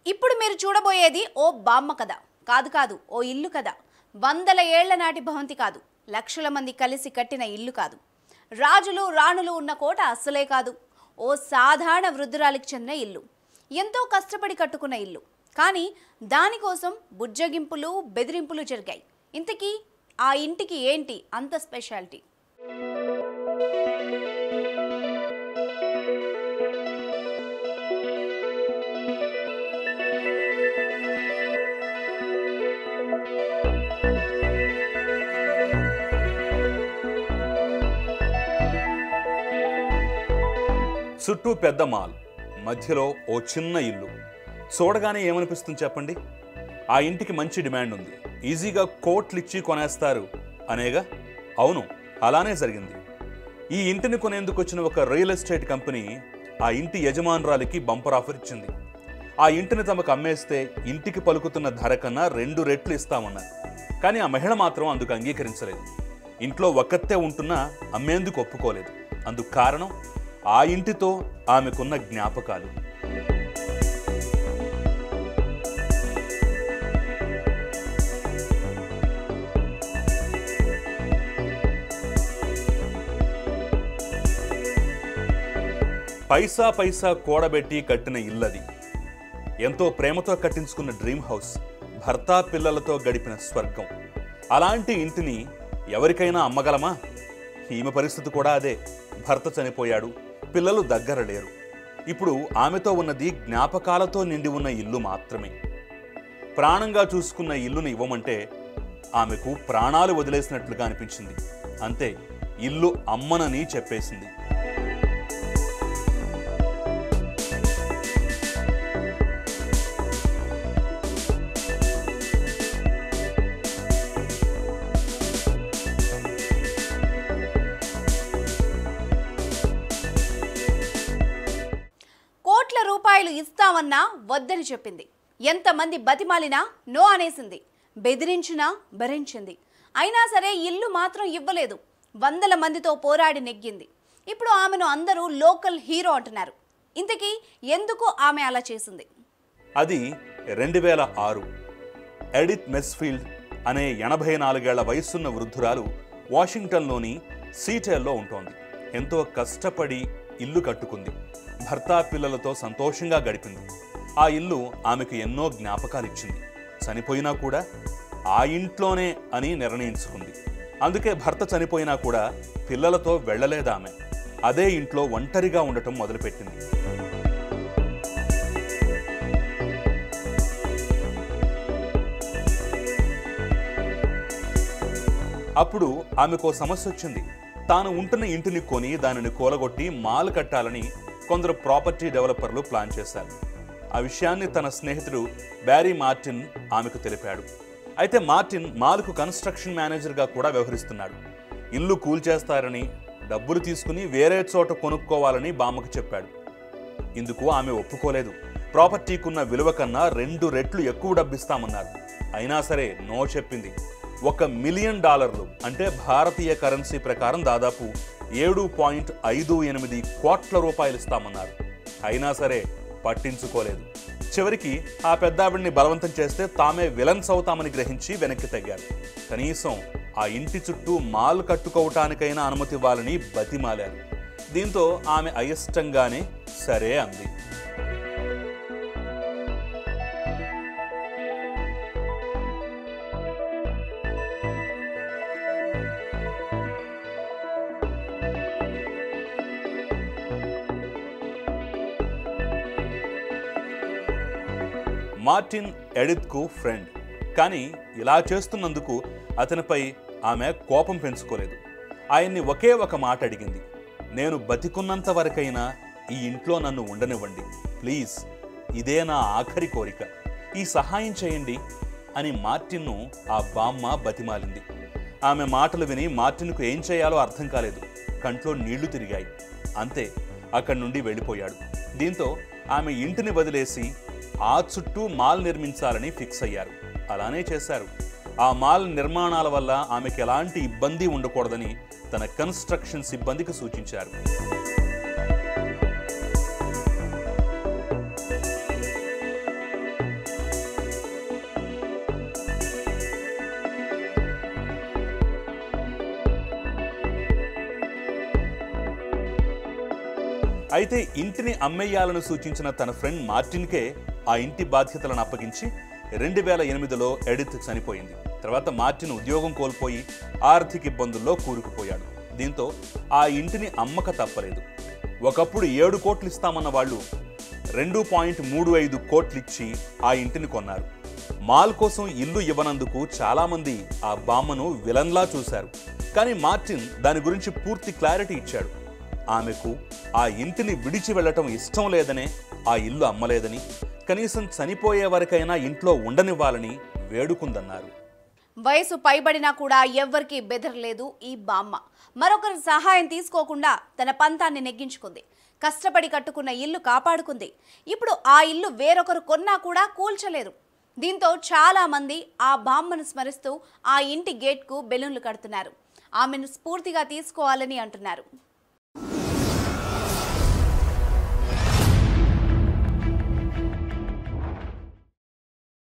ఇప్పుడు మీరు చూడబోయేది ఓ బామ్మ కథ కాదు కాదు ఓ ఇల్లు కథ వందల ఏళ్ల నాటి భవంతి కాదు లక్షల మంది కలిసి కట్టిన ఇల్లు కాదు రాజులు రాణులు ఉన్న కోట అస్సలే కాదు ఓ సాధారణ వృద్ధురాలికి చెందిన ఇల్లు ఎంతో కష్టపడి కట్టుకున్న ఇల్లు కానీ దానికోసం బుజ్జగింపులు బెదిరింపులు జరిగాయి ఇంతకీ ఆ ఇంటికి ఏంటి అంత స్పెషాలిటీ చుట్టూ పెద్ద మాల్ మధ్యలో ఓ చిన్న ఇల్లు చూడగానే ఏమనిపిస్తుంది చెప్పండి ఆ ఇంటికి మంచి డిమాండ్ ఉంది ఈజీగా కోట్లు ఇచ్చి కొనేస్తారు అనేగా అవును అలానే జరిగింది ఈ ఇంటిని కొనేందుకు వచ్చిన ఒక రియల్ ఎస్టేట్ కంపెనీ ఆ ఇంటి యజమానురాలికి బంపర్ ఆఫర్ ఇచ్చింది ఆ ఇంటిని తమకు అమ్మేస్తే ఇంటికి పలుకుతున్న ధర కన్నా రెండు రెట్లు ఇస్తామన్నారు కానీ ఆ మహిళ మాత్రం అందుకు అంగీకరించలేదు ఇంట్లో ఒక్కతే ఉంటున్నా అమ్మేందుకు ఒప్పుకోలేదు అందుకు కారణం ఆ ఇంటితో ఆమెకున్న జ్ఞాపకాలు పైసా పైసా కూడబెట్టి కట్టిన ఇల్లది ఎంతో ప్రేమతో కట్టించుకున్న డ్రీమ్ హౌస్ భర్త పిల్లలతో గడిపిన స్వర్గం అలాంటి ఇంటిని ఎవరికైనా అమ్మగలమా ఈమె పరిస్థితి కూడా అదే భర్త చనిపోయాడు పిల్లలు దగ్గర లేరు ఇప్పుడు ఆమెతో ఉన్నది జ్ఞాపకాలతో నిండి ఉన్న ఇల్లు మాత్రమే ప్రాణంగా చూసుకున్న ఇల్లుని ఇవ్వమంటే ఆమెకు ప్రాణాలు వదిలేసినట్లుగా అనిపించింది అంతే ఇల్లు అమ్మనని చెప్పేసింది కోట్ల రూపాయలు ఇస్తామన్నా వద్దని చెప్పింది ఎంతమంది బతిమాలినా నో అనేసింది బెదిరించినా భరించింది అయినా సరే ఇల్లు మాత్రం ఇవ్వలేదు వందల మందితో పోరాడి నెగ్గింది ఇప్పుడు ఆమెను అందరూ లోకల్ హీరో అంటున్నారు ఇంతకీ ఎందుకు ఆమె అలా చేసింది అది రెండు వేల ఆరు ఎడిత్ మెస్ఫీల్డ్ అనే ఎనభై నాలుగేళ్ల వయస్సున్న వృద్ధురాలు వాషింగ్టన్లోని సీటెల్లో ఉంటోంది ఎంతో కష్టపడి ఇల్లు కట్టుకుంది భర్త పిల్లలతో సంతోషంగా గడిపింది ఆ ఇల్లు ఆమెకు ఎన్నో జ్ఞాపకాలు ఇచ్చింది చనిపోయినా కూడా ఆ ఇంట్లోనే అని నిర్ణయించుకుంది అందుకే భర్త చనిపోయినా కూడా పిల్లలతో వెళ్ళలేదామె అదే ఇంట్లో ఒంటరిగా ఉండటం మొదలుపెట్టింది అప్పుడు ఆమెకో సమస్య వచ్చింది తాను ఉంటున్న ఇంటిని కొని దానిని కూలగొట్టి మాల్ కట్టాలని కొందరు ప్రాపర్టీ డెవలపర్లు ప్లాన్ చేశారు ఆ విషయాన్ని తన స్నేహితుడు బ్యారీ మార్టిన్ ఆమెకు తెలిపాడు అయితే మార్టిన్ మాల్కు కన్స్ట్రక్షన్ మేనేజర్గా కూడా వ్యవహరిస్తున్నాడు ఇల్లు కూల్చేస్తారని డబ్బులు తీసుకుని వేరే చోట కొనుక్కోవాలని బామ్మకు చెప్పాడు ఇందుకు ఆమె ఒప్పుకోలేదు ప్రాపర్టీకున్న విలువ కన్నా రెండు రెట్లు ఎక్కువ డబ్బిస్తామన్నారు అయినా సరే నో చెప్పింది ఒక మిలియన్ డాలర్లు అంటే భారతీయ కరెన్సీ ప్రకారం దాదాపు ఏడు పాయింట్ ఐదు ఎనిమిది కోట్ల రూపాయలు ఇస్తామన్నారు అయినా సరే పట్టించుకోలేదు చివరికి ఆ పెద్దావిడిని బలవంతం చేస్తే తామే విలన్స్ అవుతామని గ్రహించి వెనక్కి తగ్గారు కనీసం ఆ ఇంటి చుట్టూ మాల్ కట్టుకోవటానికైనా అనుమతి ఇవ్వాలని బతిమాలారు దీంతో ఆమె అయిష్టంగానే సరే అంది మార్టిన్ ఎడిత్కు ఫ్రెండ్ కానీ ఇలా చేస్తున్నందుకు అతనిపై ఆమె కోపం పెంచుకోలేదు ఆయన్ని ఒకే ఒక మాట అడిగింది నేను బతికున్నంత వరకైనా ఈ ఇంట్లో నన్ను ఉండనివ్వండి ప్లీజ్ ఇదే నా ఆఖరి కోరిక ఈ సహాయం చేయండి అని మార్టిన్ను ఆ బామ్మ బతిమాలింది ఆమె మాటలు విని మార్టిన్కు ఏం చేయాలో అర్థం కాలేదు కంట్లో నీళ్లు తిరిగాయి అంతే అక్కడి నుండి వెళ్ళిపోయాడు దీంతో ఆమె ఇంటిని వదిలేసి ఆ చుట్టూ మాల్ నిర్మించాలని ఫిక్స్ అయ్యారు అలానే చేశారు ఆ మాల్ నిర్మాణాల వల్ల ఆమెకు ఎలాంటి ఇబ్బంది ఉండకూడదని తన కన్స్ట్రక్షన్ సిబ్బందికి సూచించారు అయితే ఇంటిని అమ్మేయాలని సూచించిన తన ఫ్రెండ్ మార్టిన్కే ఆ ఇంటి బాధ్యతలను అప్పగించి రెండు వేల ఎనిమిదిలో ఎడిత్ చనిపోయింది తర్వాత మార్టిన్ ఉద్యోగం కోల్పోయి ఆర్థిక ఇబ్బందుల్లో కూరుకుపోయాడు దీంతో ఆ ఇంటిని అమ్మక తప్పలేదు ఒకప్పుడు ఏడు కోట్లు ఇస్తామన్న వాళ్ళు రెండు పాయింట్ మూడు ఐదు కోట్లిచ్చి ఆ ఇంటిని కొన్నారు మాల్ కోసం ఇల్లు ఇవ్వనందుకు చాలామంది ఆ బామ్మను విలన్లా చూశారు కానీ మార్టిన్ దాని గురించి పూర్తి క్లారిటీ ఇచ్చాడు ఆమెకు ఆ ఇంటిని విడిచి వెళ్ళటం ఇష్టం లేదనే ఆ ఇల్లు అమ్మలేదని కనీసం చనిపోయే వరకైనా ఇంట్లో ఉండనివ్వాలని వేడుకుందన్నారు వయసు పైబడినా కూడా ఎవ్వరికీ బెదరలేదు ఈ బామ్మ మరొకరి సహాయం తీసుకోకుండా తన పంతాన్ని నెగ్గించుకుంది కష్టపడి కట్టుకున్న ఇల్లు కాపాడుకుంది ఇప్పుడు ఆ ఇల్లు వేరొకరు కొన్నా కూడా కూల్చలేరు దీంతో చాలా మంది ఆ బామ్మను స్మరిస్తూ ఆ ఇంటి గేట్కు బెలూన్లు కడుతున్నారు ఆమెను స్ఫూర్తిగా తీసుకోవాలని అంటున్నారు